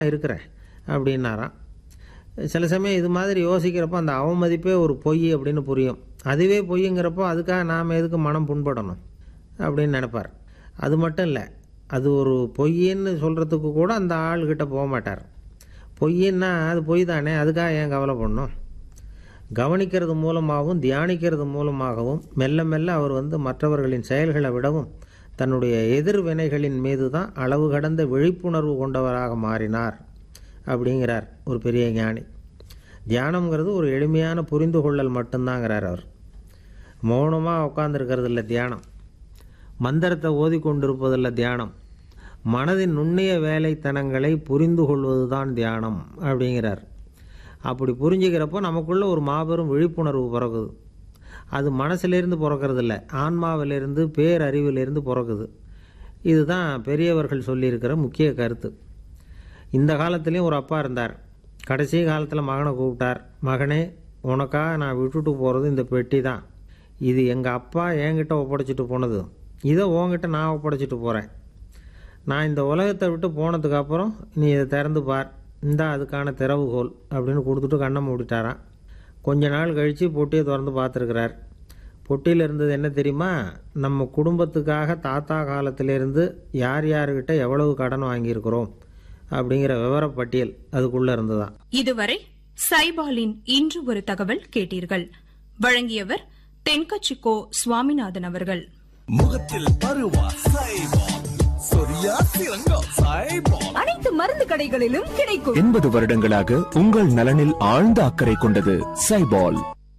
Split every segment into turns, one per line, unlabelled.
இருக்கிறேன் அப்படின்னாராம் சில சமயம் இது மாதிரி யோசிக்கிறப்போ அந்த அவமதிப்பே ஒரு பொய் அப்படின்னு புரியும் அதுவே பொய்ங்கிறப்போ அதுக்காக நாம் எதுக்கு மனம் புண்படணும் அப்படின்னு நினைப்பார் அது மட்டும் இல்லை அது ஒரு பொய்ன்னு சொல்கிறதுக்கு கூட அந்த ஆள்கிட்ட போக மாட்டார் பொய்ன்னா அது பொய் தானே அதுக்காக ஏன் கவலை பண்ணணும் கவனிக்கிறது மூலமாகவும் தியானிக்கிறது மூலமாகவும் மெல்ல மெல்ல அவர் வந்து மற்றவர்களின் செயல்களை விடவும் தன்னுடைய எதிர்வினைகளின் மீது தான் அளவு கடந்த விழிப்புணர்வு கொண்டவராக மாறினார் அப்படிங்கிறார் ஒரு பெரிய ஞானி தியானம்ங்கிறது ஒரு எளிமையான புரிந்து கொள்ளல் மட்டும்தாங்கிறார் அவர் மௌனமாக உட்காந்துருக்கிறது இல்லை தியானம் மந்திரத்தை ஓதி கொண்டிருப்பதில்ல தியானம் மனதின் நுண்ணிய வேலைத்தனங்களை புரிந்து கொள்வது தான் தியானம் அப்படிங்கிறார் அப்படி புரிஞ்சுக்கிறப்போ நமக்குள்ள ஒரு மாபெரும் விழிப்புணர்வு பிறகுது அது மனசிலிருந்து பிறக்கறதில்ல ஆன்மாவிலிருந்து பேரறிவிலிருந்து பிறக்குது இதுதான் பெரியவர்கள் சொல்லியிருக்கிற முக்கிய கருத்து இந்த காலத்துலேயும் ஒரு அப்பா இருந்தார் கடைசி காலத்தில் மகனை கூப்பிட்டார் மகனே உனக்காக நான் விட்டுட்டு போகிறது இந்த பெட்டி தான் இது எங்கள் அப்பா என்கிட்ட ஒப்படைச்சிட்டு போனது இதை உன்கிட்ட நான் ஒப்படைச்சிட்டு போகிறேன் நான் இந்த உலகத்தை விட்டு போனதுக்கு அப்புறம் நீ இதை திறந்து பார் இந்தா அதுக்கான திறவுகோல் அப்படின்னு கொடுத்துட்டு கண்ணை மூடிட்டாராம் கொஞ்ச நாள் கழித்து பொட்டியை திறந்து பார்த்துருக்கிறார் பொட்டியில் இருந்தது என்ன தெரியுமா நம்ம குடும்பத்துக்காக தாத்தா காலத்திலேருந்து யார் யார்கிட்ட எவ்வளவு கடன் வாங்கியிருக்கிறோம் அப்படிங்கிற விவரப்பட்டியல் அதுக்குள்ளே இருந்துதான்
இதுவரை சைபாலின் இன்று ஒரு தகவல் கேட்டீர்கள் வழங்கியவர் தென்கச்சிக்கோ சுவாமிநாதன் அவர்கள்
முகத்தில் பருவா சைபால் சொரியா சிறங்கா சைபால்
அனைத்து மருந்து கடைகளிலும் கிடைக்கும்
எண்பது வருடங்களாக உங்கள் நலனில் ஆழ்ந்த அக்கறை கொண்டது சைபால்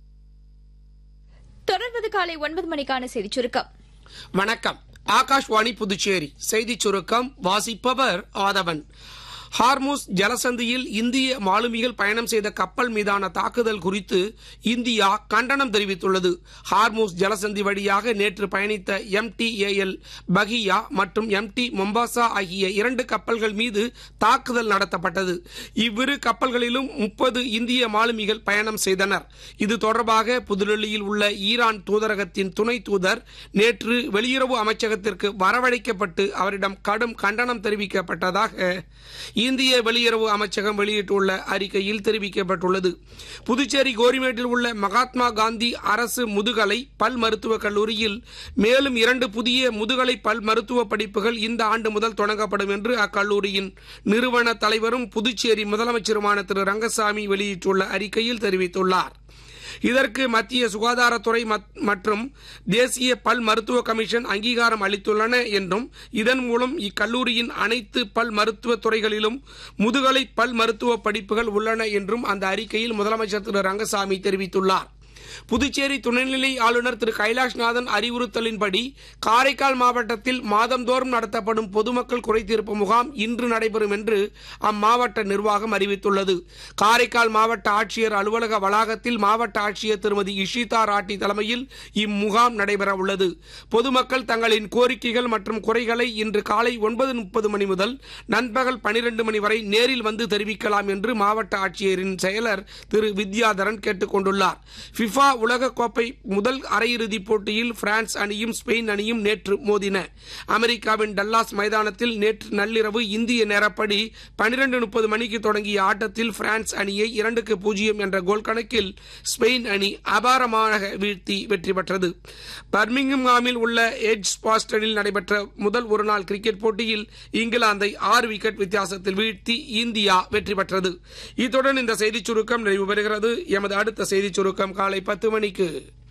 தொடர்வது காலை ஒன்பது மணிக்கான செய்திச் சுருக்கம்
வணக்கம் ஆகாஷ்வாணி புதுச்சேரி செய்திச் சுருக்கம் வாசிப்பவர் ஆதவன் ஹார்மூஸ் ஜலசந்தியில் இந்திய மாலுமிகள் பயணம் செய்த கப்பல் மீதான தாக்குதல் குறித்து இந்தியா கண்டனம் தெரிவித்துள்ளது ஹார்மூஸ் ஜலசந்தி வழியாக நேற்று பயணித்த எம் டி ஏஎல் பகியா மற்றும் எம் டி மொம்பாசா ஆகிய இரண்டு கப்பல்கள் மீது தாக்குதல் நடத்தப்பட்டது இவ்விரு கப்பல்களிலும் முப்பது இந்திய மாலுமிகள் பயணம் செய்தனர் இது தொடர்பாக புதுடெல்லியில் உள்ள ஈரான் தூதரகத்தின் துணை தூதர் நேற்று வெளியுறவு அமைச்சகத்திற்கு வரவழைக்கப்பட்டு அவரிடம் கடும் கண்டனம் தெரிவிக்கப்பட்டதாக இந்திய வெளியுறவு அமைச்சகம் வெளியிட்டுள்ள அறிக்கையில் தெரிவிக்கப்பட்டுள்ளது புதுச்சேரி கோரிமேட்டில் உள்ள மகாத்மா காந்தி அரசு முதுகலை பல் மருத்துவக் கல்லூரியில் மேலும் இரண்டு புதிய முதுகலை பல் மருத்துவ படிப்புகள் இந்த ஆண்டு முதல் தொடங்கப்படும் என்று அக்கல்லூரியின் நிறுவன தலைவரும் புதுச்சேரி முதலமைச்சருமான திரு ரங்கசாமி வெளியிட்டுள்ள அறிக்கையில் தெரிவித்துள்ளார் இதற்கு மத்திய சுகாதாரத்துறை மத்- மற்றும் தேசிய பல் மருத்துவ கமிஷன் அங்கீகாரம் அளித்துள்ளன என்றும் இதன் மூலம் இக்கல்லூரியின் அனைத்து பல் மருத்துவ துறைகளிலும் முதுகலை பல் மருத்துவ படிப்புகள் உள்ளன என்றும் அந்த அறிக்கையில் முதலமைச்சர் திரு ரங்கசாமி தெரிவித்துள்ளார் புதுச்சேரி துணைநிலை ஆளுநர் திரு கைலாஷ்நாதன் அறிவுறுத்தலின்படி காரைக்கால் மாவட்டத்தில் மாதந்தோறும் நடத்தப்படும் பொதுமக்கள் குறைதீர்ப்பு முகாம் இன்று நடைபெறும் என்று அம்மாவட்ட நிர்வாகம் அறிவித்துள்ளது காரைக்கால் மாவட்ட ஆட்சியர் அலுவலக வளாகத்தில் மாவட்ட ஆட்சியர் திருமதி இஷிதா ராட்டி தலைமையில் இம்முகாம் நடைபெற உள்ளது பொதுமக்கள் தங்களின் கோரிக்கைகள் மற்றும் குறைகளை இன்று காலை ஒன்பது முப்பது மணி முதல் நண்பகல் பனிரெண்டு மணி வரை நேரில் வந்து தெரிவிக்கலாம் என்று மாவட்ட ஆட்சியரின் செயலர் திரு வித்யாதரன் கேட்டுக் கொண்டுள்ளார் ஃபிஃபா உலகக்கோப்பை முதல் அரையிறுதிப் போட்டியில் பிரான்ஸ் அணியும் ஸ்பெயின் அணியும் நேற்று மோதின அமெரிக்காவின் டல்லாஸ் மைதானத்தில் நேற்று நள்ளிரவு இந்திய நேரப்படி பனிரெண்டு முப்பது மணிக்கு தொடங்கிய ஆட்டத்தில் பிரான்ஸ் அணியை இரண்டுக்கு பூஜ்ஜியம் என்ற கோல் கணக்கில் ஸ்பெயின் அணி அபாரமாக வீழ்த்தி வெற்றி பெற்றது பர்மிங்ஹாமில் உள்ள எட்ஜ் பாஸ்டனில் நடைபெற்ற முதல் ஒருநாள் கிரிக்கெட் போட்டியில் இங்கிலாந்தை ஆறு விக்கெட் வித்தியாசத்தில் வீழ்த்தி இந்தியா வெற்றி பெற்றது இத்துடன் இந்த செய்திச் சுருக்கம் நிறைவு பெறுகிறது எமது அடுத்த செய்திச் சுருக்கம் காலை பத்து மணிக்கு